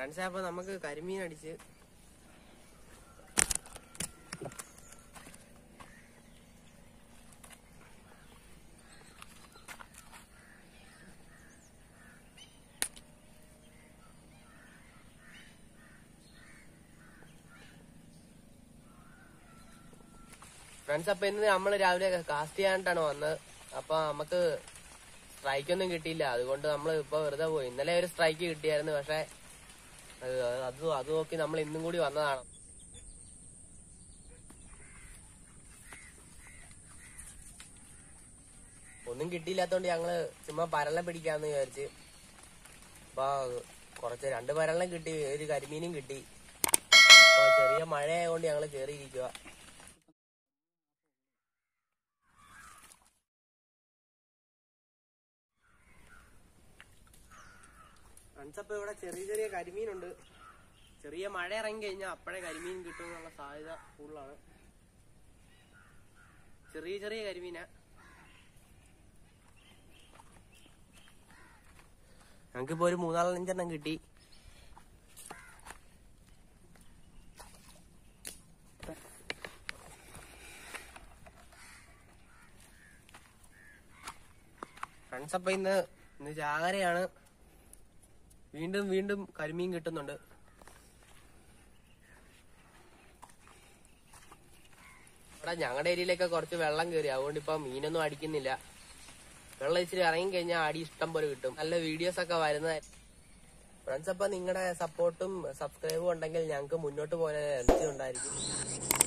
friends അപ്പൊ നമുക്ക് കരിമീൻ അടിച്ച് ഫ്രണ്ട്സ് അപ്പൊ ഇന്ന് നമ്മള് രാവിലെ കാസ്റ്റ് ചെയ്യാനായിട്ടാണ് വന്നത് അപ്പൊ നമുക്ക് സ്ട്രൈക്ക് ഒന്നും കിട്ടിയില്ല അതുകൊണ്ട് നമ്മൾ ഇപ്പൊ വെറുതെ പോയി ഇന്നലെ ഒരു സ്ട്രൈക്ക് കിട്ടിയായിരുന്നു പക്ഷെ അത് അത് അത് നോക്കി നമ്മൾ ഇന്നും കൂടി വന്നതാണ് ഒന്നും കിട്ടിയില്ലാത്തോണ്ട് ഞങ്ങള് ചുമ്മാ പരളം പിടിക്കാന്ന് വിചാരിച്ച് അപ്പൊ കുറച്ച് രണ്ട് പരളം കിട്ടി ഒരു കരിമീനും കിട്ടി അപ്പൊ ചെറിയ മഴയായതുകൊണ്ട് ഞങ്ങള് കേറിയിരിക്കുക ഫ്രണ്ട്സ് അപ്പൊ ഇവിടെ ചെറിയ ചെറിയ കരിമീനുണ്ട് ചെറിയ മഴ ഇറങ്ങി കഴിഞ്ഞാൽ അപ്പോഴേ കരിമീൻ കിട്ടും എന്നുള്ള സാധ്യത കൂടുതലാണ് ചെറിയ ചെറിയ കരിമീന ഞങ്ങൾക്കിപ്പോ ഒരു മൂന്നാലഞ്ചെണ്ണം കിട്ടി ഫ്രണ്ട്സ് അപ്പൊ ഇന്ന് ഇന്ന് ജാഗരയാണ് വീണ്ടും വീണ്ടും കരിമീൻ കിട്ടുന്നുണ്ട് ഇവിടെ ഞങ്ങളുടെ ഏരിയയിലൊക്കെ കുറച്ച് വെള്ളം കയറി അതുകൊണ്ട് ഇപ്പൊ മീനൊന്നും അടിക്കുന്നില്ല വെള്ളം ഇച്ചിരി ഇറങ്ങി കഴിഞ്ഞാൽ അടി ഇഷ്ടം പോലെ കിട്ടും നല്ല വീഡിയോസ് ഒക്കെ വരുന്ന ഫ്രണ്ട്സ് അപ്പൊ നിങ്ങളുടെ സപ്പോർട്ടും സബ്സ്ക്രൈബും ഉണ്ടെങ്കിൽ ഞങ്ങൾക്ക് മുന്നോട്ട് പോകാൻ എനർജി ഉണ്ടായിരിക്കും